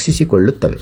ರಕ್ಷಿಸಿಕೊಳ್ಳುತ್ತವೆ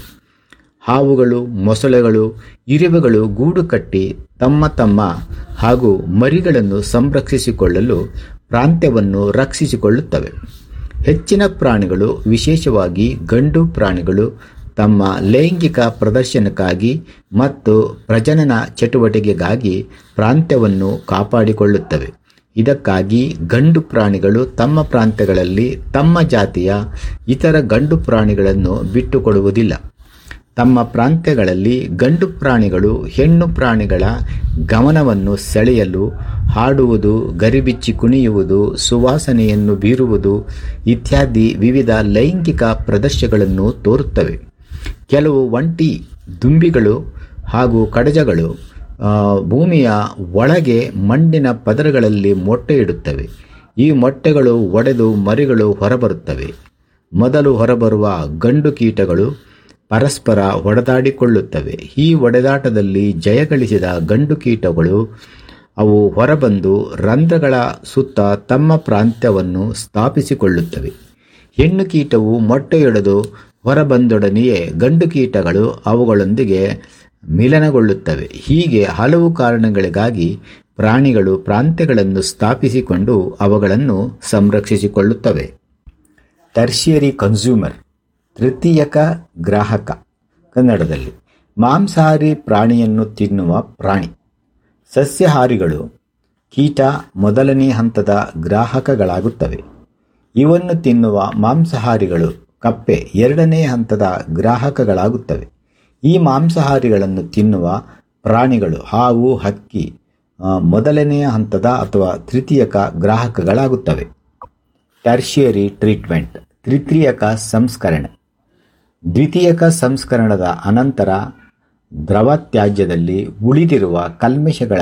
ಹಾವುಗಳು ಮೊಸಳೆಗಳು ಇರುವೆಗಳು ಗೂಡು ಕಟ್ಟಿ ತಮ್ಮ ತಮ್ಮ ಹಾಗೂ ಮರಿಗಳನ್ನು ಸಂರಕ್ಷಿಸಿಕೊಳ್ಳಲು ಪ್ರಾಂತ್ಯವನ್ನು ರಕ್ಷಿಸಿಕೊಳ್ಳುತ್ತವೆ ಹೆಚ್ಚಿನ ಪ್ರಾಣಿಗಳು ವಿಶೇಷವಾಗಿ ಗಂಡು ಪ್ರಾಣಿಗಳು ತಮ್ಮ ಲೈಂಗಿಕ ಪ್ರದರ್ಶನಕ್ಕಾಗಿ ಮತ್ತು ಪ್ರಜನನ ಚಟುವಟಿಕೆಗಾಗಿ ಪ್ರಾಂತ್ಯವನ್ನು ಕಾಪಾಡಿಕೊಳ್ಳುತ್ತವೆ ಇದಕ್ಕಾಗಿ ಗಂಡು ಪ್ರಾಣಿಗಳು ತಮ್ಮ ಪ್ರಾಂತ್ಯಗಳಲ್ಲಿ ತಮ್ಮ ಜಾತಿಯ ಇತರ ಗಂಡು ಪ್ರಾಣಿಗಳನ್ನು ಬಿಟ್ಟುಕೊಡುವುದಿಲ್ಲ ತಮ್ಮ ಪ್ರಾಂತ್ಯಗಳಲ್ಲಿ ಗಂಡು ಪ್ರಾಣಿಗಳು ಹೆಣ್ಣು ಪ್ರಾಣಿಗಳ ಗಮನವನ್ನು ಸೆಳೆಯಲು ಹಾಡುವುದು ಗರಿಬಿಚ್ಚಿ ಕುಣಿಯುವುದು ಸುವಾಸನೆಯನ್ನು ಬೀರುವುದು ಇತ್ಯಾದಿ ವಿವಿಧ ಲೈಂಗಿಕ ಪ್ರದರ್ಶಗಳನ್ನು ತೋರುತ್ತವೆ ಕೆಲವು ಒಂಟಿ ದುಂಬಿಗಳು ಹಾಗೂ ಕಡಜಗಳು ಆ, ಭೂಮಿಯ ಒಳಗೆ ಮಣ್ಣಿನ ಪದರಗಳಲ್ಲಿ ಮೊಟ್ಟೆ ಇಡುತ್ತವೆ ಈ ಮೊಟ್ಟೆಗಳು ಒಡೆದು ಮರಿಗಳು ಹೊರಬರುತ್ತವೆ ಮೊದಲು ಹೊರಬರುವ ಗಂಡು ಕೀಟಗಳು ಪರಸ್ಪರ ಹೊಡೆದಾಡಿಕೊಳ್ಳುತ್ತವೆ ಈ ಹೊಡೆದಾಟದಲ್ಲಿ ಜಯಗಳಿಸಿದ ಗಂಡು ಕೀಟಗಳು ಅವು ಹೊರಬಂದು ರಂಧ್ರಗಳ ಸುತ್ತ ತಮ್ಮ ಪ್ರಾಂತ್ಯವನ್ನು ಸ್ಥಾಪಿಸಿಕೊಳ್ಳುತ್ತವೆ ಹೆಣ್ಣು ಕೀಟವು ಮೊಟ್ಟೆಯೊಡೆದು ಹೊರಬಂದೊಡನೆಯೇ ಗಂಡು ಕೀಟಗಳು ಅವುಗಳೊಂದಿಗೆ ಮಿಲನಗೊಳ್ಳುತ್ತವೆ ಹೀಗೆ ಹಲವು ಕಾರಣಗಳಿಗಾಗಿ ಪ್ರಾಣಿಗಳು ಪ್ರಾಂತ್ಯಗಳನ್ನು ಸ್ಥಾಪಿಸಿಕೊಂಡು ಅವುಗಳನ್ನು ಸಂರಕ್ಷಿಸಿಕೊಳ್ಳುತ್ತವೆ ಟರ್ಷಿಯರಿ ಕನ್ಸ್ಯೂಮರ್ ತೃತೀಯಕ ಗ್ರಾಹಕ ಕನ್ನಡದಲ್ಲಿ ಮಾಂಸಾಹಾರಿ ಪ್ರಾಣಿಯನ್ನು ತಿನ್ನುವ ಪ್ರಾಣಿ ಸಸ್ಯಾಹಾರಿಗಳು ಕೀಟ ಮೊದಲನೇ ಹಂತದ ಗ್ರಾಹಕಗಳಾಗುತ್ತವೆ ಇವನ್ನು ತಿನ್ನುವ ಮಾಂಸಾಹಾರಿಗಳು ಕಪ್ಪೆ ಎರಡನೇ ಹಂತದ ಗ್ರಾಹಕಗಳಾಗುತ್ತವೆ ಈ ಮಾಂಸಾಹಾರಿಗಳನ್ನು ತಿನ್ನುವ ಪ್ರಾಣಿಗಳು ಹಾವು ಹಕ್ಕಿ ಆ, ಮೊದಲನೆಯ ಹಂತದ ಅಥವಾ ತೃತೀಯಕ ಗ್ರಾಹಕಗಳಾಗುತ್ತವೆ ಟರ್ಷಿಯರಿ ಟ್ರೀಟ್ಮೆಂಟ್ ತೃತೀಯಕ ಸಂಸ್ಕರಣೆ ದ್ವಿತೀಯಕ ಸಂಸ್ಕರಣದ ಅನಂತರ ದ್ರವ ತ್ಯಾಜ್ಯದಲ್ಲಿ ಉಳಿದಿರುವ ಕಲ್ಮಶಗಳ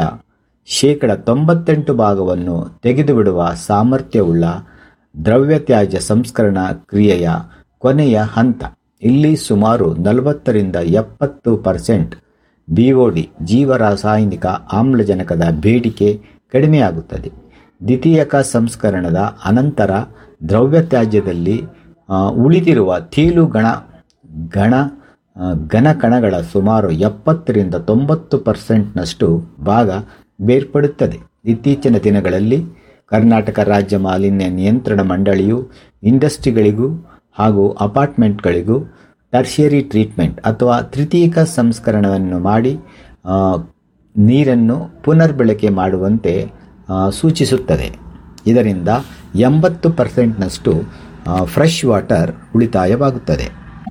ಶೇಕಡ ತೊಂಬತ್ತೆಂಟು ಭಾಗವನ್ನು ತೆಗೆದುಬಿಡುವ ಸಾಮರ್ಥ್ಯವುಳ್ಳ ದ್ರವ್ಯ ತ್ಯಾಜ್ಯ ಸಂಸ್ಕರಣಾ ಕ್ರಿಯೆಯ ಕೊನೆಯ ಹಂತ ಇಲ್ಲಿ ಸುಮಾರು ನಲವತ್ತರಿಂದ ಎಪ್ಪತ್ತು ಪರ್ಸೆಂಟ್ ಬಿಒಡಿ ಜೀವರಾಸಾಯನಿಕ ಆಮ್ಲಜನಕದ ಬೇಡಿಕೆ ಕಡಿಮೆಯಾಗುತ್ತದೆ ದ್ವಿತೀಯಕ ಸಂಸ್ಕರಣದ ಅನಂತರ ದ್ರವ್ಯ ತ್ಯಾಜ್ಯದಲ್ಲಿ ಆ, ಉಳಿದಿರುವ ತೇಲು ಗಣ ಗಣ ಆ, ಘನಕಣಗಳ ಸುಮಾರು ಎಪ್ಪತ್ತರಿಂದ ತೊಂಬತ್ತು ಪರ್ಸೆಂಟ್ನಷ್ಟು ಭಾಗ ಬೇರ್ಪಡುತ್ತದೆ ಇತ್ತೀಚಿನ ದಿನಗಳಲ್ಲಿ ಕರ್ನಾಟಕ ರಾಜ್ಯ ಮಾಲಿನ್ಯ ನಿಯಂತ್ರಣ ಮಂಡಳಿಯು ಇಂಡಸ್ಟ್ರಿಗಳಿಗೂ ಹಾಗೂ ಅಪಾರ್ಟ್ಮೆಂಟ್ಗಳಿಗೂ ಟರ್ಷಿಯರಿ ಟ್ರೀಟ್ಮೆಂಟ್ ಅಥವಾ ತೃತೀಯಕ ಸಂಸ್ಕರಣವನ್ನು ಮಾಡಿ ಆ, ನೀರನ್ನು ಪುನರ್ಬಳಕೆ ಮಾಡುವಂತೆ ಆ, ಸೂಚಿಸುತ್ತದೆ ಇದರಿಂದ ಎಂಬತ್ತು ಪರ್ಸೆಂಟ್ನಷ್ಟು ಫ್ರೆಶ್ ವಾಟರ್ ಉಳಿತಾಯವಾಗುತ್ತದೆ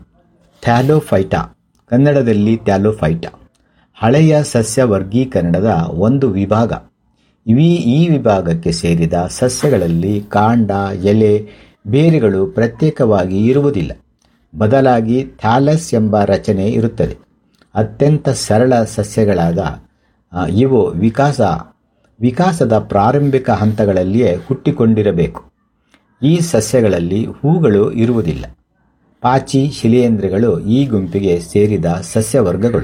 ಥ್ಯಾಲೋಫೈಟಾ ಕನ್ನಡದಲ್ಲಿ ಥ್ಯಾಲೋಫೈಟಾ ಹಳೆಯ ಸಸ್ಯ ವರ್ಗೀಕರಣದ ಒಂದು ವಿಭಾಗ ಇವಿ ಈ ವಿಭಾಗಕ್ಕೆ ಸೇರಿದ ಸಸ್ಯಗಳಲ್ಲಿ ಕಾಂಡ ಎಲೆ ಬೇರುಗಳು ಪ್ರತ್ಯೇಕವಾಗಿ ಇರುವುದಿಲ್ಲ ಬದಲಾಗಿ ಥ್ಯಾಲಸ್ ಎಂಬ ರಚನೆ ಇರುತ್ತದೆ ಅತ್ಯಂತ ಸರಳ ಸಸ್ಯಗಳಾದ ಆ, ಇವು ವಿಕಾಸ ವಿಕಾಸದ ಪ್ರಾರಂಭಿಕ ಹಂತಗಳಲ್ಲಿಯೇ ಹುಟ್ಟಿಕೊಂಡಿರಬೇಕು ಈ ಸಸ್ಯಗಳಲ್ಲಿ ಹೂಗಳು ಇರುವುದಿಲ್ಲ ಪಾಚಿ ಶಿಲೀಂಧ್ರಗಳು ಈ ಗುಂಪಿಗೆ ಸೇರಿದ ಸಸ್ಯವರ್ಗಗಳು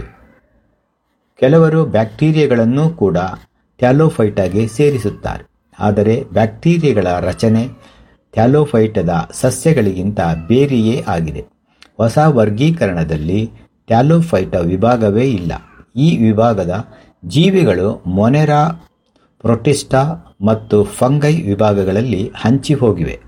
ಕೆಲವರು ಬ್ಯಾಕ್ಟೀರಿಯಾಗಳನ್ನು ಕೂಡ ಥ್ಯಾಲೋಫೈಟಾಗೆ ಸೇರಿಸುತ್ತಾರೆ ಆದರೆ ಬ್ಯಾಕ್ಟೀರಿಯಾಗಳ ರಚನೆ ಥ್ಯಾಲೋಫೈಟದ ಸಸ್ಯಗಳಿಗಿಂತ ಬೇರೆಯೇ ಆಗಿದೆ ಹೊಸ ವರ್ಗೀಕರಣದಲ್ಲಿ ಥ್ಯಾಲೋಫೈಟ ವಿಭಾಗವೇ ಇಲ್ಲ ಈ ವಿಭಾಗದ ಜೀವಿಗಳು ಮೊನೆರಾ ಪ್ರೊಟಿಸ್ಟಾ ಮತ್ತು ಫಂಗೈ ವಿಭಾಗಗಳಲ್ಲಿ ಹಂಚಿ ಹೋಗಿವೆ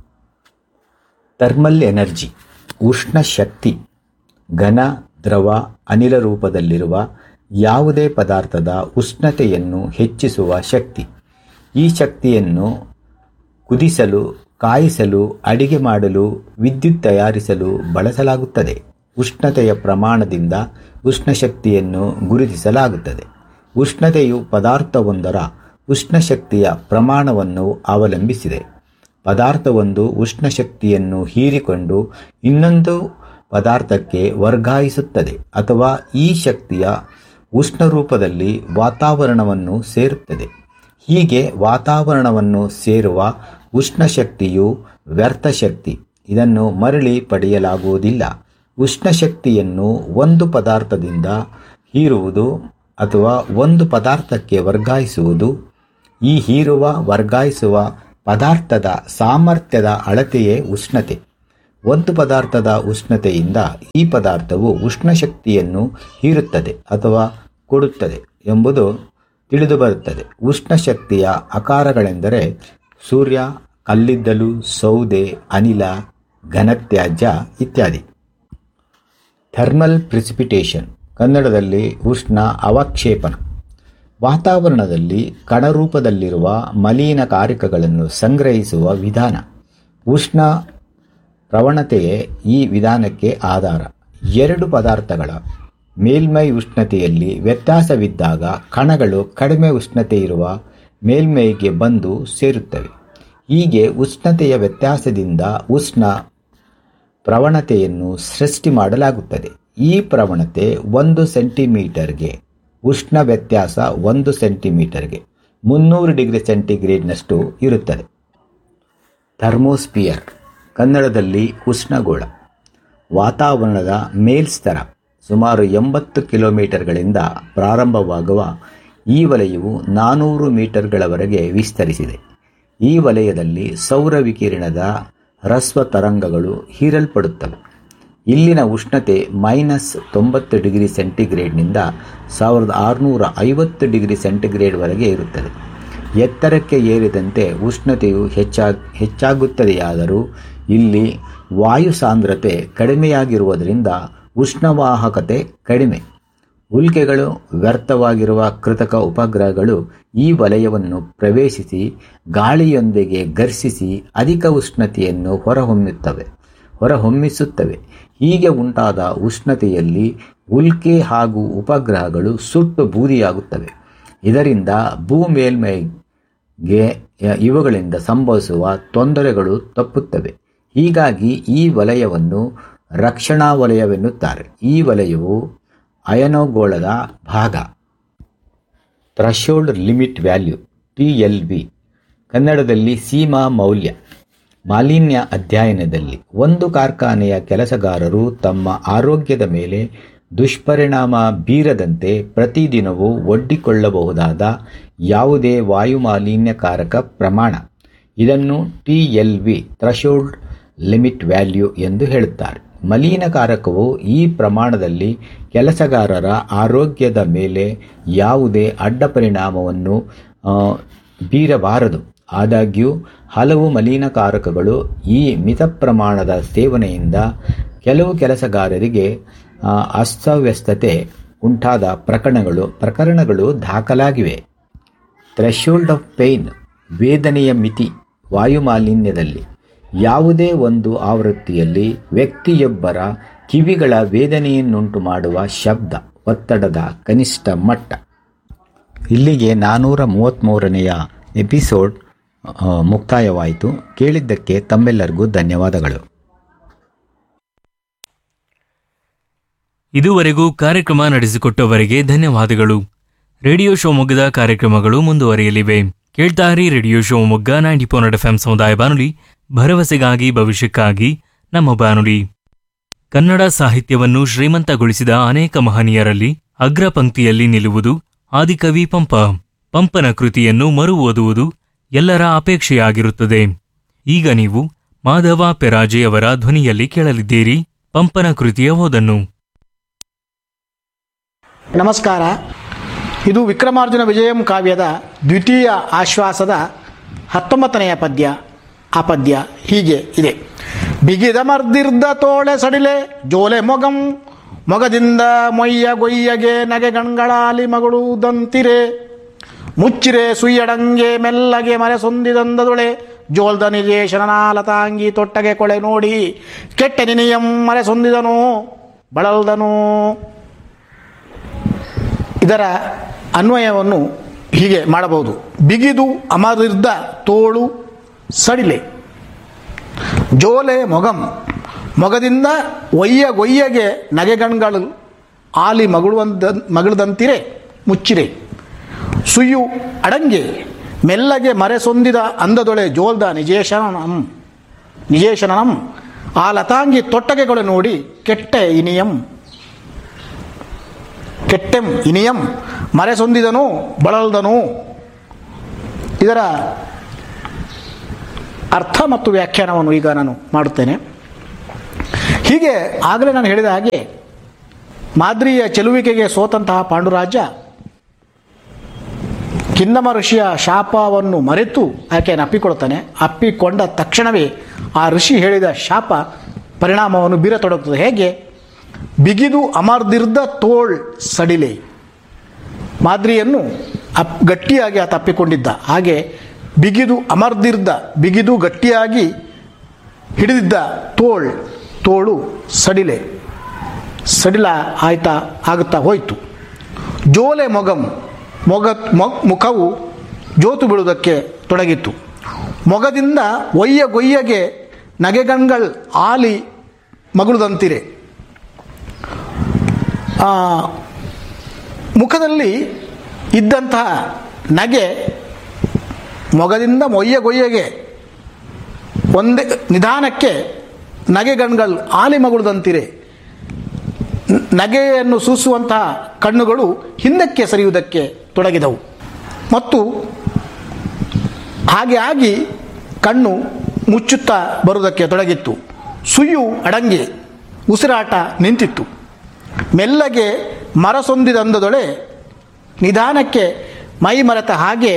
ಥರ್ಮಲ್ ಎನರ್ಜಿ ಉಷ್ಣ ಶಕ್ತಿ ಘನ ದ್ರವ ಅನಿಲ ರೂಪದಲ್ಲಿರುವ ಯಾವುದೇ ಪದಾರ್ಥದ ಉಷ್ಣತೆಯನ್ನು ಹೆಚ್ಚಿಸುವ ಶಕ್ತಿ ಈ ಶಕ್ತಿಯನ್ನು ಕುದಿಸಲು ಕಾಯಿಸಲು ಅಡಿಗೆ ಮಾಡಲು ವಿದ್ಯುತ್ ತಯಾರಿಸಲು ಬಳಸಲಾಗುತ್ತದೆ ಉಷ್ಣತೆಯ ಪ್ರಮಾಣದಿಂದ ಉಷ್ಣಶಕ್ತಿಯನ್ನು ಗುರುತಿಸಲಾಗುತ್ತದೆ ಉಷ್ಣತೆಯು ಪದಾರ್ಥವೊಂದರ ಉಷ್ಣಶಕ್ತಿಯ ಪ್ರಮಾಣವನ್ನು ಅವಲಂಬಿಸಿದೆ ಪದಾರ್ಥವೊಂದು ಉಷ್ಣಶಕ್ತಿಯನ್ನು ಹೀರಿಕೊಂಡು ಇನ್ನೊಂದು ಪದಾರ್ಥಕ್ಕೆ ವರ್ಗಾಯಿಸುತ್ತದೆ ಅಥವಾ ಈ ಶಕ್ತಿಯ ಉಷ್ಣ ರೂಪದಲ್ಲಿ ವಾತಾವರಣವನ್ನು ಸೇರುತ್ತದೆ ಹೀಗೆ ವಾತಾವರಣವನ್ನು ಸೇರುವ ಉಷ್ಣಶಕ್ತಿಯು ವ್ಯರ್ಥ ಶಕ್ತಿ ಇದನ್ನು ಮರಳಿ ಪಡೆಯಲಾಗುವುದಿಲ್ಲ ಉಷ್ಣಶಕ್ತಿಯನ್ನು ಒಂದು ಪದಾರ್ಥದಿಂದ ಹೀರುವುದು ಅಥವಾ ಒಂದು ಪದಾರ್ಥಕ್ಕೆ ವರ್ಗಾಯಿಸುವುದು ಈ ಹೀರುವ ವರ್ಗಾಯಿಸುವ ಪದಾರ್ಥದ ಸಾಮರ್ಥ್ಯದ ಅಳತೆಯೇ ಉಷ್ಣತೆ ಒಂದು ಪದಾರ್ಥದ ಉಷ್ಣತೆಯಿಂದ ಈ ಪದಾರ್ಥವು ಉಷ್ಣಶಕ್ತಿಯನ್ನು ಹೀರುತ್ತದೆ ಅಥವಾ ಕೊಡುತ್ತದೆ ಎಂಬುದು ತಿಳಿದು ಬರುತ್ತದೆ ಉಷ್ಣಶಕ್ತಿಯ ಆಕಾರಗಳೆಂದರೆ ಸೂರ್ಯ ಕಲ್ಲಿದ್ದಲು ಸೌದೆ ಅನಿಲ ಘನತ್ಯಾಜ್ಯ ಇತ್ಯಾದಿ ಥರ್ಮಲ್ ಪ್ರಿಸಿಪಿಟೇಷನ್ ಕನ್ನಡದಲ್ಲಿ ಉಷ್ಣ ಅವಕ್ಷೇಪಣ ವಾತಾವರಣದಲ್ಲಿ ಕಣರೂಪದಲ್ಲಿರುವ ಮಲೀನಕಾರಕಗಳನ್ನು ಸಂಗ್ರಹಿಸುವ ವಿಧಾನ ಉಷ್ಣ ಪ್ರವಣತೆಯೇ ಈ ವಿಧಾನಕ್ಕೆ ಆಧಾರ ಎರಡು ಪದಾರ್ಥಗಳ ಮೇಲ್ಮೈ ಉಷ್ಣತೆಯಲ್ಲಿ ವ್ಯತ್ಯಾಸವಿದ್ದಾಗ ಕಣಗಳು ಕಡಿಮೆ ಉಷ್ಣತೆ ಇರುವ ಮೇಲ್ಮೈಗೆ ಬಂದು ಸೇರುತ್ತವೆ ಹೀಗೆ ಉಷ್ಣತೆಯ ವ್ಯತ್ಯಾಸದಿಂದ ಉಷ್ಣ ಪ್ರವಣತೆಯನ್ನು ಸೃಷ್ಟಿ ಮಾಡಲಾಗುತ್ತದೆ ಈ ಪ್ರವಣತೆ ಒಂದು ಸೆಂಟಿಮೀಟರ್ಗೆ ಉಷ್ಣ ವ್ಯತ್ಯಾಸ ಒಂದು ಸೆಂಟಿಮೀಟರ್ಗೆ ಮುನ್ನೂರು ಡಿಗ್ರಿ ಸೆಂಟಿಗ್ರೇಡ್ನಷ್ಟು ಇರುತ್ತದೆ ಥರ್ಮೋಸ್ಪಿಯರ್ ಕನ್ನಡದಲ್ಲಿ ಉಷ್ಣಗೋಳ ವಾತಾವರಣದ ಮೇಲ್ಸ್ತರ ಸುಮಾರು ಎಂಬತ್ತು ಕಿಲೋಮೀಟರ್ಗಳಿಂದ ಪ್ರಾರಂಭವಾಗುವ ಈ ವಲಯವು ನಾನೂರು ಮೀಟರ್ಗಳವರೆಗೆ ವಿಸ್ತರಿಸಿದೆ ಈ ವಲಯದಲ್ಲಿ ಸೌರ ವಿಕಿರಣದ ಹ್ರಸ್ವ ತರಂಗಗಳು ಹೀರಲ್ಪಡುತ್ತವೆ ಇಲ್ಲಿನ ಉಷ್ಣತೆ ಮೈನಸ್ ತೊಂಬತ್ತು ಡಿಗ್ರಿ ಸೆಂಟಿಗ್ರೇಡ್ನಿಂದ ಸಾವಿರದ ಆರುನೂರ ಐವತ್ತು ಡಿಗ್ರಿ ಸೆಂಟಿಗ್ರೇಡ್ವರೆಗೆ ಇರುತ್ತದೆ ಎತ್ತರಕ್ಕೆ ಏರಿದಂತೆ ಉಷ್ಣತೆಯು ಹೆಚ್ಚಾ ಹೆಚ್ಚಾಗುತ್ತದೆಯಾದರೂ ಇಲ್ಲಿ ವಾಯು ಸಾಂದ್ರತೆ ಕಡಿಮೆಯಾಗಿರುವುದರಿಂದ ಉಷ್ಣವಾಹಕತೆ ಕಡಿಮೆ ಉಲ್ಕೆಗಳು ವ್ಯರ್ಥವಾಗಿರುವ ಕೃತಕ ಉಪಗ್ರಹಗಳು ಈ ವಲಯವನ್ನು ಪ್ರವೇಶಿಸಿ ಗಾಳಿಯೊಂದಿಗೆ ಘರ್ಷಿಸಿ ಅಧಿಕ ಉಷ್ಣತೆಯನ್ನು ಹೊರಹೊಮ್ಮುತ್ತವೆ ಹೊರಹೊಮ್ಮಿಸುತ್ತವೆ ಹೀಗೆ ಉಂಟಾದ ಉಷ್ಣತೆಯಲ್ಲಿ ಉಲ್ಕೆ ಹಾಗೂ ಉಪಗ್ರಹಗಳು ಸುಟ್ಟು ಬೂದಿಯಾಗುತ್ತವೆ ಇದರಿಂದ ಭೂ ಮೇಲ್ಮೈಗೆ ಇವುಗಳಿಂದ ಸಂಭವಿಸುವ ತೊಂದರೆಗಳು ತಪ್ಪುತ್ತವೆ ಹೀಗಾಗಿ ಈ ವಲಯವನ್ನು ರಕ್ಷಣಾ ವಲಯವೆನ್ನುತ್ತಾರೆ ಈ ವಲಯವು ಅಯನೋಗೋಳದ ಭಾಗ threshold limit value T L V ಕನ್ನಡದಲ್ಲಿ ಸೀಮಾ ಮೌಲ್ಯ ಮಾಲಿನ್ಯ ಅಧ್ಯಯನದಲ್ಲಿ ಒಂದು ಕಾರ್ಖಾನೆಯ ಕೆಲಸಗಾರರು ತಮ್ಮ ಆರೋಗ್ಯದ ಮೇಲೆ ದುಷ್ಪರಿಣಾಮ ಬೀರದಂತೆ ಪ್ರತಿದಿನವೂ ಒಡ್ಡಿಕೊಳ್ಳಬಹುದಾದ ಯಾವುದೇ ವಾಯು ಮಾಲಿನ್ಯಕಾರಕ ಪ್ರಮಾಣ ಇದನ್ನು T L V threshold limit value ಎಂದು ಹೇಳುತ್ತಾರೆ ಮಲಿನಕಾರಕವು ಈ ಪ್ರಮಾಣದಲ್ಲಿ ಕೆಲಸಗಾರರ ಆರೋಗ್ಯದ ಮೇಲೆ ಯಾವುದೇ ಅಡ್ಡ ಪರಿಣಾಮವನ್ನು ಆ, ಬೀರಬಾರದು ಆದಾಗ್ಯೂ ಹಲವು ಮಲಿನಕಾರಕಗಳು ಈ ಮಿತ ಪ್ರಮಾಣದ ಸೇವನೆಯಿಂದ ಕೆಲವು ಕೆಲಸಗಾರರಿಗೆ ಆ, ಅಸ್ತವ್ಯಸ್ತತೆ ಉಂಟಾದ ಪ್ರಕರಣಗಳು ಪ್ರಕರಣಗಳು ದಾಖಲಾಗಿವೆ ಥ್ರೆಶೋಲ್ಡ್ ಆಫ್ ಪೇಯ್ನ್ ವೇದನೆಯ ಮಿತಿ ವಾಯುಮಾಲಿನ್ಯದಲ್ಲಿ ಯಾವುದೇ ಒಂದು ಆವೃತ್ತಿಯಲ್ಲಿ ವ್ಯಕ್ತಿಯೊಬ್ಬರ ಕಿವಿಗಳ ವೇದನೆಯನ್ನುಂಟು ಮಾಡುವ ಶಬ್ದ ಒತ್ತಡದ ಕನಿಷ್ಠ ಮಟ್ಟ ಇಲ್ಲಿಗೆ ನಾನ್ನೂರ ಮೂವತ್ತ್ಮೂರನೆಯ ಎಪಿಸೋಡ್ ಆ, ಮುಕ್ತಾಯವಾಯಿತು ಕೇಳಿದ್ದಕ್ಕೆ ತಮ್ಮೆಲ್ಲರಿಗೂ ಧನ್ಯವಾದಗಳು ಇದುವರೆಗೂ ಕಾರ್ಯಕ್ರಮ ನಡೆಸಿಕೊಟ್ಟವರಿಗೆ ಧನ್ಯವಾದಗಳು ರೇಡಿಯೋ ಶಿವಮೊಗ್ಗದ ಕಾರ್ಯಕ್ರಮಗಳು ಮುಂದುವರಿಯಲಿವೆ ಕೇಳ್ತಾರಿ radio Shivamogga ninety point F ಸಮುದಾಯ ಬಾನುಲಿ ಭರವಸೆಗಾಗಿ ಭವಿಷ್ಯಕ್ಕಾಗಿ ನಮ್ಮ ಬಾನುಲಿ ಕನ್ನಡ ಸಾಹಿತ್ಯವನ್ನು ಶ್ರೀಮಂತಗೊಳಿಸಿದ ಅನೇಕ ಮಹನೀಯರಲ್ಲಿ ಅಗ್ರ ಪಂಕ್ತಿಯಲ್ಲಿ ನಿಲ್ಲುವುದು ಆದಿಕವಿ ಪಂಪ ಪಂಪನ ಕೃತಿಯನ್ನು ಮರು ಓದುವುದು ಎಲ್ಲರ ಅಪೇಕ್ಷೆಯಾಗಿರುತ್ತದೆ ಈಗ ನೀವು ಮಾಧವ ಪೆರಾಜೆಯವರ ಧ್ವನಿಯಲ್ಲಿ ಕೇಳಲಿದ್ದೀರಿ ಪಂಪನ ಕೃತಿಯ ಓದನ್ನು ನಮಸ್ಕಾರ ಇದು ವಿಕ್ರಮಾರ್ಜುನ ವಿಜಯಂ ಕಾವ್ಯದ ದ್ವಿತೀಯ ಆಶ್ವಾಸದ ಹತ್ತೊಂಬತ್ತನೆಯ ಪದ್ಯ ಆ ಪದ್ಯ ಹೀಗೆ ಇದೆ ಬಿಗಿದ ಮರ್ದಿರ್ದ ತೋಳೆ ಸಡಿಲೆ ಜೋಲೆ ಮೊಗಂ ಮೊಗದಿಂದ ಮೊಯ್ಯ ಗೊಯ್ಯಗೆ ನಗೆ ಗಣ್ಗಳಾಲಿ ಮಗಳುದಂತಿರೆ ಮುಚ್ಚಿರೆ ಸುಯ್ಯಡಂಗೆ ಮೆಲ್ಲಗೆ ಮರೆ ಸೊಂದಿದಂದದೊಳೆ ಜೋಲ್ದ ನಿಜೇಶನಾಲತಾಂಗಿ ತೊಟ್ಟಗೆ ಕೊಳೆ ನೋಡಿ ಕೆಟ್ಟ ನಿನಿಯಂ ಮರೆ ಸೊಂದಿದನು ಬಳಲ್ದನು ಇದರ ಅನ್ವಯವನ್ನು ಹೀಗೆ ಮಾಡಬಹುದು ಬಿಗಿದು ಅಮರಿದ್ದ ತೋಳು ಸಡಿಲೆ ಜೋಲೆ ಮೊಗಂ ಮೊಗದಿಂದ ಒಯ್ಯ ಗೊಯ್ಯಗೆ ನಗೆಗಣ್ಗಳು ಆಲಿ ಮಗುಳುವಂತ ಮಗಳದಂತಿರೆ ಮುಚ್ಚಿರೆ ಸುಯ್ಯು ಅಡಂಗೆ ಮೆಲ್ಲಗೆ ಮರೆಸೊಂದಿದ ಅಂದದೊಳೆ ಜೋಲ್ದ ನಿಜೇಶನಂ ನಿಜೇಶನಂ ಆ ಲತಾಂಗಿ ತೊಟ್ಟಗೆಗಳು ನೋಡಿ ಕೆಟ್ಟ ಇನಿಯಂ ಕೆಟ್ಟೆಂ ಇನಿಯಂ ಮರೆಸೊಂದಿದನು ಬಳಲ್ದನು ಇದರ ಅರ್ಥ ಮತ್ತು ವ್ಯಾಖ್ಯಾನವನ್ನು ಈಗ ನಾನು ಮಾಡುತ್ತೇನೆ ಹೀಗೆ ಆಗಲೇ ನಾನು ಹೇಳಿದ ಹಾಗೆ ಮಾದ್ರಿಯ ಚೆಲುವಿಕೆಗೆ ಸೋತಂತಹ ಪಾಂಡುರಾಜ ಕಿನ್ನಮ ಋಷಿಯ ಶಾಪವನ್ನು ಮರೆತು ಆಕೆಯನ್ನು ಅಪ್ಪಿಕೊಳ್ತಾನೆ ಅಪ್ಪಿಕೊಂಡ ತಕ್ಷಣವೇ ಆ ಋಷಿ ಹೇಳಿದ ಶಾಪ ಪರಿಣಾಮವನ್ನು ಬೀರತೊಡಗುತ್ತದೆ ಹೇಗೆ ಬಿಗಿದು ಅಮರ್ದಿರ್ದ ತೋಳ್ ಸಡಿಲೆ ಮಾದ್ರಿಯನ್ನು ಅಪ್ ಗಟ್ಟಿಯಾಗಿ ಆತ ಅಪ್ಪಿಕೊಂಡಿದ್ದ ಹಾಗೆ ಬಿಗಿದು ಅಮರ್ದಿರ್ದ ಬಿಗಿದು ಗಟ್ಟಿಯಾಗಿ ಹಿಡಿದಿದ್ದ ತೋಳ್ ತೋಳು ಸಡಿಲೆ ಸಡಿಲ ಆಯ್ತಾ ಆಗುತ್ತಾ ಹೋಯಿತು ಜೋಲೆ ಮೊಗಂ ಮೊಗ ಮೊಗ್ ಮುಖವು ಜೋತು ಬೀಳುವುದಕ್ಕೆ ತೊಡಗಿತ್ತು ಮೊಗದಿಂದ ಒಯ್ಯ ಗೊಯ್ಯಗೆ ನಗೆಗಣ್ಗಳ್ ಆಲಿ ಮಗುಳುದಂತಿರೆ ಆ, ಮುಖದಲ್ಲಿ ಇದ್ದಂತಹ ನಗೆ ಮೊಗದಿಂದ ಮೊಯ್ಯ ಗೊಯ್ಯಗೆ ಒಂದೇ ನಿಧಾನಕ್ಕೆ ನಗೆಗಣ್ಗಳು ಆಲಿ ಮಗುಳುದಂತಿರೆ ನ- ನಗೆಯನ್ನು ಸೂಸುವಂತಹ ಕಣ್ಣುಗಳು ಹಿಂದಕ್ಕೆ ಸರಿಯುವುದಕ್ಕೆ ತೊಡಗಿದವು ಮತ್ತು ಹಾಗೆ ಆಗಿ ಕಣ್ಣು ಮುಚ್ಚುತ್ತಾ ಬರುವುದಕ್ಕೆ ತೊಡಗಿತ್ತು ಸುಯ್ಯು ಅಡಂಗಿ ಉಸಿರಾಟ ನಿಂತಿತ್ತು ಮೆಲ್ಲಗೆ ಮರಸೊಂದಿದಂದದೊಳೆ ನಿಧಾನಕ್ಕೆ ಮೈ ಮರೆತ ಹಾಗೆ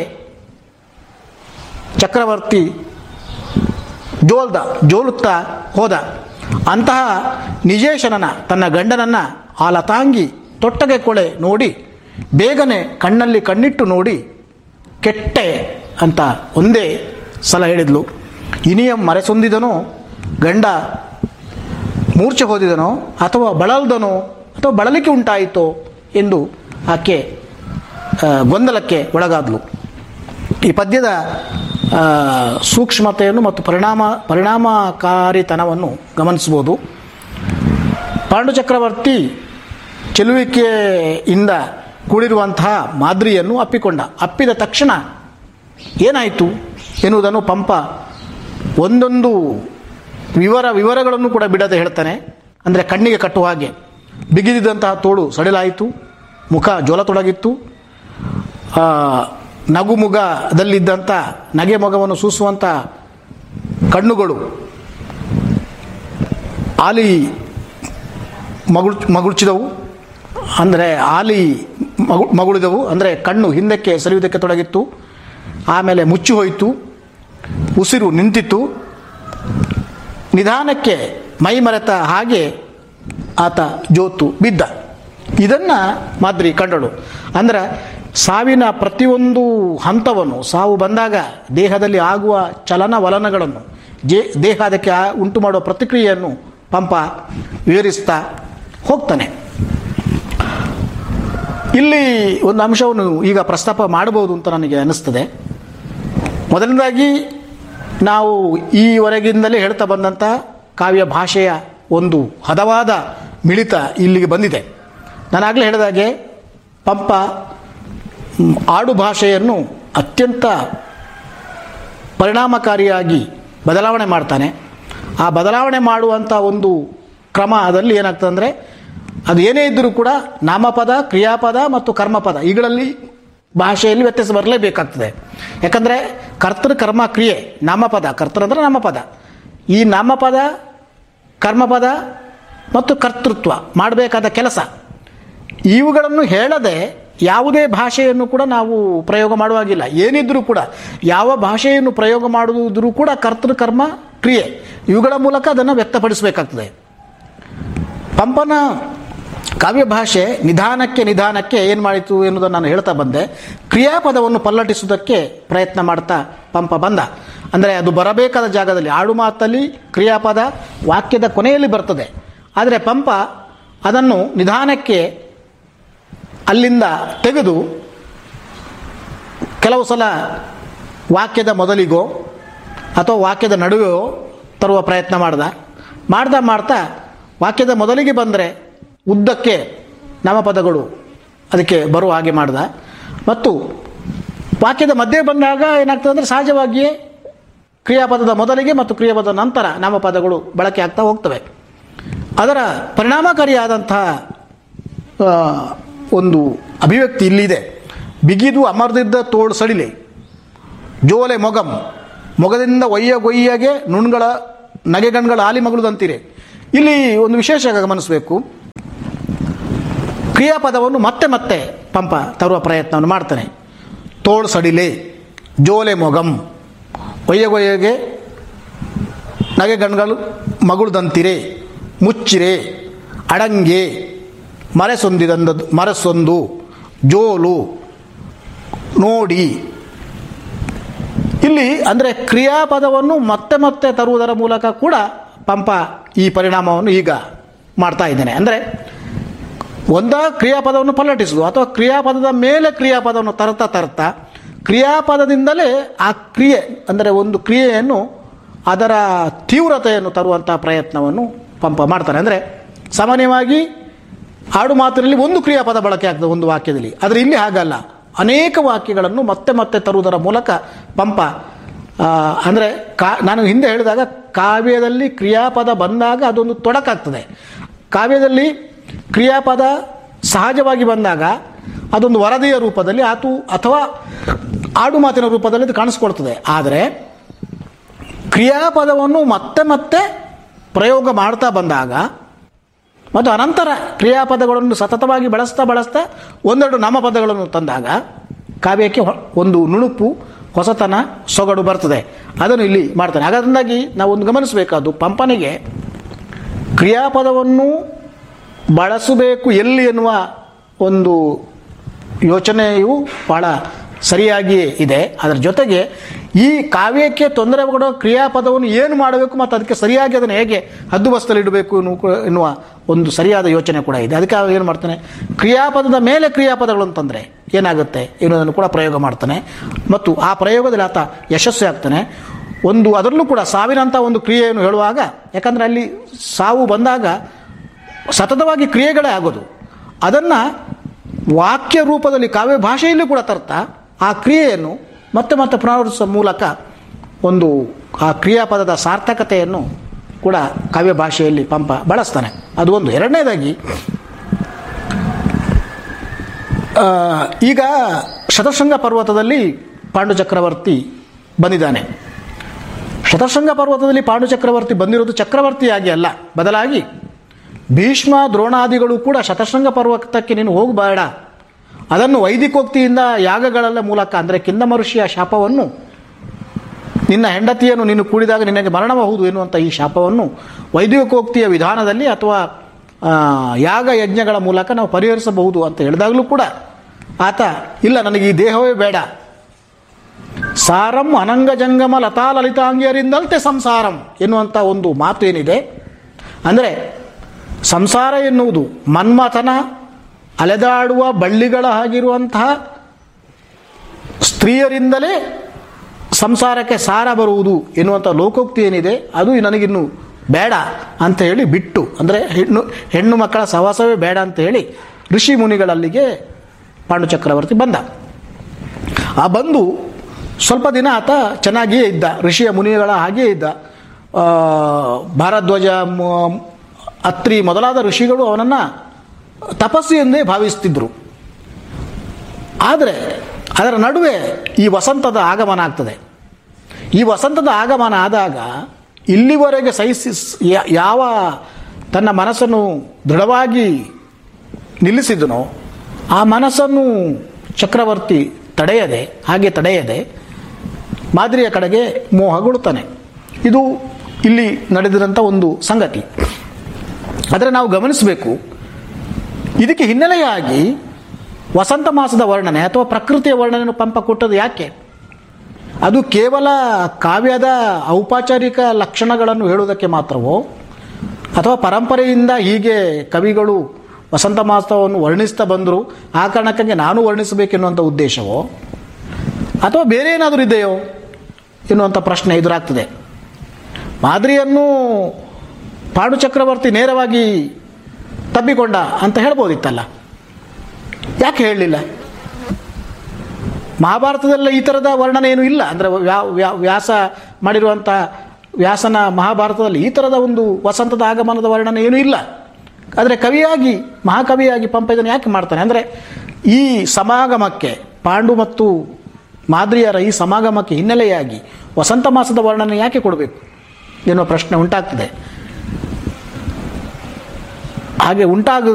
ಚಕ್ರವರ್ತಿ ಜೋಲ್ದ ಜೋಲುತ್ತಾ ಹೋದ ಅಂತಹ ನಿಜೇಶನನ ತನ್ನ ಗಂಡನನ್ನ ಆ ಲತಾಂಗಿ ತೊಟ್ಟಗೆ ಕೊಳೆ ನೋಡಿ ಬೇಗನೆ ಕಣ್ಣಲ್ಲಿ ಕಣ್ಣಿಟ್ಟು ನೋಡಿ ಕೆಟ್ಟೆ ಅಂತ ಒಂದೇ ಸಲ ಹೇಳಿದ್ಲು ಇನಿಯಂ ಮರೆಸೊಂದಿದನೋ ಗಂಡ ಮೂರ್ಛೆ ಹೋದಿದನೋ ಅಥವಾ ಬಳಲ್ದನೋ ಅಥವಾ ಬಳಲಿಕೆ ಉಂಟಾಯಿತೋ ಎಂದು ಆಕೆ ಆ, ಗೊಂದಲಕ್ಕೆ ಒಳಗಾದ್ಲು ಈ ಪದ್ಯದ ಆ, ಸೂಕ್ಷ್ಮತೆಯನ್ನು ಮತ್ತು ಪರಿಣಾಮ ಪರಿಣಾಮಕಾರಿತನವನ್ನು ಗಮನಿಸ್ಬೋದು ಪಾಂಡು ಚಕ್ರವರ್ತಿ ಚೆಲುವಿಕೆಯಿಂದ ಕೂಡಿರುವಂತಹ ಮಾದ್ರಿಯನ್ನು ಅಪ್ಪಿಕೊಂಡ ಅಪ್ಪಿದ ತಕ್ಷಣ ಏನಾಯಿತು ಎನ್ನುವುದನ್ನು ಪಂಪ ಒಂದೊಂದು ವಿವರ ವಿವರಗಳನ್ನು ಕೂಡ ಬಿಡದೆ ಹೇಳ್ತಾನೆ ಅಂದರೆ ಕಣ್ಣಿಗೆ ಕಟ್ಟುವ ಹಾಗೆ ಬಿಗಿದಿದ್ದಂತಹ ತೋಳು ಸಡಿಲಾಯಿತು ಮುಖ ಜ್ವಲತೊಡಗಿತ್ತು ಆ, ನಗುಮುಗದಲ್ಲಿದ್ದಂಥ ನಗೆ ಮೊಗವನ್ನು ಸೂಸುವಂಥ ಕಣ್ಣುಗಳು ಆಲಿ ಮಗುಳ್ ಮಗುಳ್ಚಿದವು ಅಂದರೆ ಆಲಿ ಮಗು ಮಗುಳಿದವು ಅಂದರೆ ಕಣ್ಣು ಹಿಂದಕ್ಕೆ ಸರಿಯುವುದಕ್ಕೆ ತೊಡಗಿತ್ತು ಆಮೇಲೆ ಮುಚ್ಚಿ ಹೋಯಿತು ಉಸಿರು ನಿಂತಿತ್ತು ನಿಧಾನಕ್ಕೆ ಮೈ ಮರೆತ ಹಾಗೆ ಆತ ಜೋತು ಬಿದ್ದ ಇದನ್ನು ಮಾದ್ರಿ ಕಂಡಳು ಅಂದ್ರೆ ಸಾವಿನ ಪ್ರತಿಯೊಂದು ಹಂತವನ್ನು ಸಾವು ಬಂದಾಗ ದೇಹದಲ್ಲಿ ಆಗುವ ಚಲನವಲನಗಳನ್ನು ಜೇ ದೇಹ ಅದಕ್ಕೆ ಆ- ಉಂಟು ಮಾಡುವ ಪ್ರತಿಕ್ರಿಯೆಯನ್ನು ಪಂಪ ವಿವರಿಸ್ತಾ ಹೋಗ್ತಾನೆ ಇಲ್ಲಿ ಒಂದು ಅಂಶವನ್ನು ಈಗ ಪ್ರಸ್ತಾಪ ಮಾಡಬಹುದು ಅಂತ ನನಗೆ ಅನ್ನಿಸ್ತದೆ ಮೊದಲನೇದಾಗಿ ನಾವು ಈವರೆಗಿಂದಲೇ ಹೇಳ್ತಾ ಬಂದಂಥ ಕಾವ್ಯ ಭಾಷೆಯ ಒಂದು ಹದವಾದ ಮಿಳಿತ ಇಲ್ಲಿಗೆ ಬಂದಿದೆ ನಾನಾಗಲೇ ಹೇಳಿದಾಗೆ ಪಂಪ ಮ್, ಆಡು ಭಾಷೆಯನ್ನು ಅತ್ಯಂತ ಪರಿಣಾಮಕಾರಿಯಾಗಿ ಬದಲಾವಣೆ ಮಾಡ್ತಾನೆ ಆ ಬದಲಾವಣೆ ಮಾಡುವಂಥ ಒಂದು ಕ್ರಮದಲ್ಲಿ ಏನಾಗ್ತದೆ ಅಂದರೆ ಅದು ಏನೇ ಇದ್ದರೂ ಕೂಡ ನಾಮಪದ ಕ್ರಿಯಾಪದ ಮತ್ತು ಕರ್ಮಪದ ಇವುಗಳಲ್ಲಿ ಭಾಷೆಯಲ್ಲಿ ವ್ಯತ್ಯಾಸ ಬರಲೇಬೇಕಾಗ್ತದೆ ಯಾಕಂದರೆ ಕರ್ತೃ ಕರ್ಮ ಕ್ರಿಯೆ ನಾಮಪದ ಕರ್ತೃ ಅಂದರೆ ನಾಮಪದ ಈ ನಾಮಪದ ಕರ್ಮಪದ ಮತ್ತು ಕರ್ತೃತ್ವ ಮಾಡಬೇಕಾದ ಕೆಲಸ ಇವುಗಳನ್ನು ಹೇಳದೆ ಯಾವುದೇ ಭಾಷೆಯನ್ನು ಕೂಡ ನಾವು ಪ್ರಯೋಗ ಮಾಡುವಾಗಿಲ್ಲ ಏನಿದ್ರೂ ಕೂಡ ಯಾವ ಭಾಷೆಯನ್ನು ಪ್ರಯೋಗ ಮಾಡುವುದರೂ ಕೂಡ ಕರ್ತೃ ಕರ್ಮ ಕ್ರಿಯೆ ಇವುಗಳ ಮೂಲಕ ಅದನ್ನು ವ್ಯಕ್ತಪಡಿಸಬೇಕಾಗ್ತದೆ ಪಂಪನ ಕಾವ್ಯ ಭಾಷೆ ನಿಧಾನಕ್ಕೆ ನಿಧಾನಕ್ಕೆ ಏನು ಮಾಡಿತು ಎನ್ನುವುದನ್ನು ನಾನು ಹೇಳ್ತಾ ಬಂದೆ ಕ್ರಿಯಾಪದವನ್ನು ಪಲ್ಲಟಿಸುವುದಕ್ಕೆ ಪ್ರಯತ್ನ ಮಾಡ್ತಾ ಪಂಪ ಬಂದ ಅಂದರೆ ಅದು ಬರಬೇಕಾದ ಜಾಗದಲ್ಲಿ ಆಡು ಮಾತಲ್ಲಿ ಕ್ರಿಯಾಪದ ವಾಕ್ಯದ ಕೊನೆಯಲ್ಲಿ ಬರ್ತದೆ ಆದರೆ ಪಂಪ ಅದನ್ನು ನಿಧಾನಕ್ಕೆ ಅಲ್ಲಿಂದ ತೆಗೆದು ಕೆಲವು ಸಲ ವಾಕ್ಯದ ಮೊದಲಿಗೋ ಅಥವಾ ವಾಕ್ಯದ ನಡುವೆಯೋ ತರುವ ಪ್ರಯತ್ನ ಮಾಡ್ದ ಮಾಡ್ದ ಮಾಡ್ತಾ ವಾಕ್ಯದ ಮೊದಲಿಗೆ ಬಂದರೆ ಉದ್ದಕ್ಕೆ ನಾಮಪದಗಳು ಅದಕ್ಕೆ ಬರುವ ಹಾಗೆ ಮಾಡ್ದ ಮತ್ತು ವಾಕ್ಯದ ಮಧ್ಯೆ ಬಂದಾಗ ಏನಾಗ್ತದೆ ಅಂದರೆ ಸಹಜವಾಗಿಯೇ ಕ್ರಿಯಾಪದದ ಮೊದಲಿಗೆ ಮತ್ತು ಕ್ರಿಯಾಪದದ ನಂತರ ನಾಮಪದಗಳು ಬಳಕೆ ಆಗ್ತಾ ಹೋಗ್ತವೆ ಅದರ ಪರಿಣಾಮಕಾರಿಯಾದಂತಹ ಆ, ಒಂದು ಅಭಿವ್ಯಕ್ತಿ ಇಲ್ಲಿದೆ ಬಿಗಿದು ಅಮರ್ದಿದ್ದ ತೋಳು ಸಡಿಲೆ ಜೋಲೆ ಮೊಗಂ ಮೊಗದಿಂದ ಒಯ್ಯ ಗೊಯ್ಯಗೆ ನುಣ್ಗಳ ನಗೆಗಣ್ಗಳ ಆಲಿ ಮಗಳುದಂತೀರೆ ಇಲ್ಲಿ ಒಂದು ವಿಶೇಷ ಗಮನಿಸಬೇಕು ಕ್ರಿಯಾಪದವನ್ನು ಮತ್ತೆ ಮತ್ತೆ ಪಂಪ ತರುವ ಪ್ರಯತ್ನವನ್ನು ಮಾಡ್ತಾನೆ ತೋಳು ಸಡಿಲೆ ಜೋಲೆ ಮೊಗಂ ಒಯ್ಯಗೊಯ್ಯಗೆ ನಗೆ ಗಣ್ಗಳು ಮಗುಳ್ದಂತಿರೆ ಮುಚ್ಚಿರೆ ಅಡಂಗೆ ಮರೆಸೊಂದಿದಂದ ಮರೆಸೊಂದು ಜೋಲು ನೋಡಿ ಇಲ್ಲಿ ಅಂದರೆ ಕ್ರಿಯಾಪದವನ್ನು ಮತ್ತೆ ಮತ್ತೆ ತರುವುದರ ಮೂಲಕ ಕೂಡ ಪಂಪ ಈ ಪರಿಣಾಮವನ್ನು ಈಗ ಮಾಡ್ತಾ ಇದ್ದೇನೆ ಅಂದರೆ ಒಂದ ಕ್ರಿಯಾಪದವನ್ನು ಪಲ್ಲಟಿಸುವುದು ಅಥವಾ ಕ್ರಿಯಾಪದದ ಮೇಲೆ ಕ್ರಿಯಾಪದವನ್ನು ತರ್ತಾ ತರ್ತಾ ಕ್ರಿಯಾಪದದಿಂದಲೇ ಆ ಕ್ರಿಯೆ ಅಂದರೆ ಒಂದು ಕ್ರಿಯೆಯನ್ನು ಅದರ ತೀವ್ರತೆಯನ್ನು ತರುವಂಥ ಪ್ರಯತ್ನವನ್ನು ಪಂಪ ಮಾಡ್ತಾನೆ ಅಂದರೆ ಸಾಮಾನ್ಯವಾಗಿ ಆಡು ಮಾತಿನಲ್ಲಿ ಒಂದು ಕ್ರಿಯಾಪದ ಬಳಕೆ ಆಗ್ತದೆ ಒಂದು ವಾಕ್ಯದಲ್ಲಿ ಆದರೆ ಇಲ್ಲಿ ಹಾಗಲ್ಲ ಅನೇಕ ವಾಕ್ಯಗಳನ್ನು ಮತ್ತೆ ಮತ್ತೆ ತರುವುದರ ಮೂಲಕ ಪಂಪ ಅಂದರೆ ಕಾ ನಾನು ಹಿಂದೆ ಹೇಳಿದಾಗ ಕಾವ್ಯದಲ್ಲಿ ಕ್ರಿಯಾಪದ ಬಂದಾಗ ಅದೊಂದು ತೊಡಕಾಗ್ತದೆ ಕಾವ್ಯದಲ್ಲಿ ಕ್ರಿಯಾಪದ ಸಹಜವಾಗಿ ಬಂದಾಗ ಅದೊಂದು ವರದಿಯ ರೂಪದಲ್ಲಿ ಆತು ಅಥವಾ ಆಡು ಮಾತಿನ ರೂಪದಲ್ಲಿ ಅದು ಕಾಣಿಸ್ಕೊಳ್ತದೆ ಆದರೆ ಕ್ರಿಯಾಪದವನ್ನು ಮತ್ತೆ ಮತ್ತೆ ಪ್ರಯೋಗ ಮಾಡ್ತಾ ಬಂದಾಗ ಮತ್ತು ಅನಂತರ ಕ್ರಿಯಾಪದಗಳನ್ನು ಸತತವಾಗಿ ಬಳಸ್ತಾ ಬಳಸ್ತಾ ಒಂದೆರಡು ನಾಮಪದಗಳನ್ನು ತಂದಾಗ ಕಾವ್ಯಕ್ಕೆ ಹೊ- ಒಂದು ನುಣುಪು ಹೊಸತನ ಸೊಗಡು ಬರ್ತದೆ ಅದನ್ನು ಇಲ್ಲಿ ಮಾಡ್ತಾನೆ ಹಾಗಾದ್ರಿಂದಾಗಿ ನಾವು ಒಂದು ಗಮನಿಸಬೇಕಾದ್ದು ಪಂಪನಿಗೆ ಕ್ರಿಯಾಪದವನ್ನು ಬಳಸಬೇಕು ಎಲ್ಲಿ ಎನ್ನುವ ಒಂದು ಯೋಚನೆಯು ಬಹಳ ಸರಿಯಾಗಿಯೇ ಇದೆ ಅದರ ಜೊತೆಗೆ ಈ ಕಾವ್ಯಕ್ಕೆ ತೊಂದರೆ ಕೊಡೋ ಕ್ರಿಯಾಪದವನ್ನು ಏನು ಮಾಡಬೇಕು ಮತ್ತು ಅದಕ್ಕೆ ಸರಿಯಾಗಿ ಅದನ್ನು ಹೇಗೆ ಹದ್ದುಬಸ್ತಲ್ಲಿ ಇಡಬೇಕು ಎನ್ನುವ ಎನ್ನುವ ಒಂದು ಸರಿಯಾದ ಯೋಚನೆ ಕೂಡ ಇದೆ ಅದಕ್ಕೆ ಅವ್ರು ಏನು ಮಾಡ್ತಾನೆ ಕ್ರಿಯಾಪದದ ಮೇಲೆ ಕ್ರಿಯಾಪದಗಳು ಅಂತಂದರೆ ಏನಾಗುತ್ತೆ ಎನ್ನುವುದನ್ನು ಕೂಡ ಪ್ರಯೋಗ ಮಾಡ್ತಾನೆ ಮತ್ತು ಆ ಪ್ರಯೋಗದಲ್ಲಿ ಆತ ಯಶಸ್ವಿ ಆಗ್ತಾನೆ ಒಂದು ಅದರಲ್ಲೂ ಕೂಡ ಸಾವಿನಂಥ ಒಂದು ಕ್ರಿಯೆಯನ್ನು ಹೇಳುವಾಗ ಯಾಕಂದರೆ ಅಲ್ಲಿ ಸಾವು ಬಂದಾಗ ಸತತವಾಗಿ ಕ್ರಿಯೆಗಳೇ ಆಗೋದು ಅದನ್ನು ವಾಕ್ಯ ರೂಪದಲ್ಲಿ ಕಾವ್ಯ ಭಾಷೆಯಲ್ಲೂ ಕೂಡ ತರ್ತಾ ಆ ಕ್ರಿಯೆಯನ್ನು ಮತ್ತೆ ಮತ್ತೆ ಪುನರಾವರ್ತಿಸುವ ಮೂಲಕ ಒಂದು ಆ ಕ್ರಿಯಾಪದದ ಸಾರ್ಥಕತೆಯನ್ನು ಕೂಡ ಕಾವ್ಯ ಭಾಷೆಯಲ್ಲಿ ಪಂಪ ಬಳಸ್ತಾನೆ ಅದು ಒಂದು ಎರಡನೇದಾಗಿ ಆ, ಈಗ ಶತಶೃಂಗ ಪರ್ವತದಲ್ಲಿ ಪಾಂಡು ಚಕ್ರವರ್ತಿ ಬಂದಿದ್ದಾನೆ ಶತಶೃಂಗ ಪರ್ವತದಲ್ಲಿ ಪಾಂಡು ಚಕ್ರವರ್ತಿ ಬಂದಿರೋದು ಚಕ್ರವರ್ತಿಯಾಗಿ ಅಲ್ಲ ಬದಲಾಗಿ ಭೀಷ್ಮ ದ್ರೋಣಾದಿಗಳು ಕೂಡ ಶತಶೃಂಗ ಪರ್ವತಕ್ಕೆ ನೀನು ಹೋಗಬೇಡ ಅದನ್ನು ವೈದಿಕೋಕ್ತಿಯಿಂದ ಯಾಗಗಳೆಲ್ಲ ಮೂಲಕ ಅಂದರೆ ಕಿಂದಮ ಋಷಿಯ ಶಾಪವನ್ನು ನಿನ್ನ ಹೆಂಡತಿಯನ್ನು ನೀನು ಕೂಡಿದಾಗ ನಿನಗೆ ಮರಣಬಹುದು ಎನ್ನುವಂಥ ಈ ಶಾಪವನ್ನು ವೈದಿಕೋಕ್ತಿಯ ವಿಧಾನದಲ್ಲಿ ಅಥವಾ ಆ, ಯಾಗ ಯಜ್ಞಗಳ ಮೂಲಕ ನಾವು ಪರಿಹರಿಸಬಹುದು ಅಂತ ಹೇಳಿದಾಗಲೂ ಕೂಡ ಆತ ಇಲ್ಲ ನನಗೆ ಈ ದೇಹವೇ ಬೇಡ ಸಾರಂ ಅನಂಗ ಜಂಗಮ ಲತಾ ಲಲಿತಾಂಗಿಯರಿಂದಲ್ತೆ ಸಂಸಾರಂ ಎನ್ನುವಂಥ ಒಂದು ಮಾತು ಏನಿದೆ ಅಂದರೆ ಸಂಸಾರ ಎನ್ನುವುದು ಮನ್ಮಥನ ಅಲೆದಾಡುವ ಬಳ್ಳಿಗಳ ಹಾಗಿರುವಂತಹ ಸ್ತ್ರೀಯರಿಂದಲೇ ಸಂಸಾರಕ್ಕೆ ಸಾರ ಬರುವುದು ಎನ್ನುವಂಥ ಲೋಕೋಕ್ತಿ ಏನಿದೆ ಅದು ನನಗಿನ್ನು ಬೇಡ ಅಂತ ಹೇಳಿ ಬಿಟ್ಟು ಅಂದರೆ ಹೆಣ್ಣು ಹೆಣ್ಣು ಮಕ್ಕಳ ಸಹವಾಸವೇ ಬೇಡ ಅಂತ ಹೇಳಿ ಋಷಿ ಮುನಿಗಳಲ್ಲಿಗೆ ಪಾಂಡು ಚಕ್ರವರ್ತಿ ಬಂದ ಆ ಬಂದು ಸ್ವಲ್ಪ ದಿನ ಆತ ಚೆನ್ನಾಗಿಯೇ ಇದ್ದ ಋಷಿಯ ಮುನಿಗಳ ಹಾಗೆಯೇ ಇದ್ದ ಆ, ಭಾರದ್ವಾಜ ಮ- ಅತ್ರಿ ಮೊದಲಾದ ಋಷಿಗಳು ಅವನನ್ನು ತಪಸ್ಸು ಎಂದೇ ಭಾವಿಸ್ತಿದ್ರು ಆದರೆ ಅದರ ನಡುವೆ ಈ ವಸಂತದ ಆಗಮನ ಆಗ್ತದೆ ಈ ವಸಂತದ ಆಗಮನ ಆದಾಗ ಇಲ್ಲಿವರೆಗೆ ಸಹಿಸಿ ಯಾ- ಯಾವ ತನ್ನ ಮನಸ್ಸನ್ನು ದೃಢವಾಗಿ ನಿಲ್ಲಿಸಿದನೋ ಆ ಮನಸ್ಸನ್ನು ಚಕ್ರವರ್ತಿ ತಡೆಯದೆ ಹಾಗೆ ತಡೆಯದೆ ಮಾದರಿಯ ಕಡೆಗೆ ಮೋಹಗೊಳ್ತಾನೆ ಇದು ಇಲ್ಲಿ ನಡೆದಿರಂಥ ಒಂದು ಸಂಗತಿ ಆದರೆ ನಾವು ಗಮನಿಸಬೇಕು ಇದಕ್ಕೆ ಹಿನ್ನೆಲೆಯಾಗಿ ವಸಂತ ಮಾಸದ ವರ್ಣನೆ ಅಥವಾ ಪ್ರಕೃತಿಯ ವರ್ಣನೆಯನ್ನು ಪಂಪ ಕೊಟ್ಟದ್ದು ಯಾಕೆ ಅದು ಕೇವಲ ಕಾವ್ಯದ ಔಪಚಾರಿಕ ಲಕ್ಷಣಗಳನ್ನು ಹೇಳುವುದಕ್ಕೆ ಮಾತ್ರವೋ ಅಥವಾ ಪರಂಪರೆಯಿಂದ ಹೀಗೆ ಕವಿಗಳು ವಸಂತ ಮಾಸವನ್ನು ವರ್ಣಿಸ್ತಾ ಬಂದರು ಆ ಕಾರಣಕ್ಕಾಗಿ ನಾನು ವರ್ಣಿಸಬೇಕೆನ್ನುವಂಥ ಉದ್ದೇಶವೋ ಅಥವಾ ಬೇರೆ ಏನಾದರೂ ಇದೆಯೋ ಎನ್ನುವಂಥ ಪ್ರಶ್ನೆ ಎದುರಾಗ್ತದೆ ಮಾದರಿಯನ್ನು ಪಾಂಡು ಚಕ್ರವರ್ತಿ ನೇರವಾಗಿ ತಬ್ಬಿಕೊಂಡ ಅಂತ ಹೇಳ್ಬೋದಿತ್ತಲ್ಲ ಯಾಕೆ ಹೇಳಲಿಲ್ಲ ಮಹಾಭಾರತದಲ್ಲ ಈ ಥರದ ವರ್ಣನೆ ಏನೂ ಇಲ್ಲ ಅಂದರೆ ವ್ಯಾ- ವ್ಯಾ- ವ್ಯಾಸ ಮಾಡಿರುವಂಥ ವ್ಯಾಸನ ಮಹಾಭಾರತದಲ್ಲಿ ಈ ಥರದ ಒಂದು ವಸಂತದ ಆಗಮನದ ವರ್ಣನೆ ಏನೂ ಇಲ್ಲ ಆದರೆ ಕವಿಯಾಗಿ ಮಹಾಕವಿಯಾಗಿ ಪಂಪ ಇದನ್ನು ಯಾಕೆ ಮಾಡ್ತಾನೆ ಅಂದರೆ ಈ ಸಮಾಗಮಕ್ಕೆ ಪಾಂಡು ಮತ್ತು ಮಾದ್ರಿಯರ ಈ ಸಮಾಗಮಕ್ಕೆ ಹಿನ್ನೆಲೆಯಾಗಿ ವಸಂತ ಮಾಸದ ವರ್ಣನೆ ಯಾಕೆ ಕೊಡಬೇಕು ಎನ್ನುವ ಪ್ರಶ್ನೆ ಉಂಟಾಗ್ತದೆ ಹಾಗೆ ಉಂಟಾಗ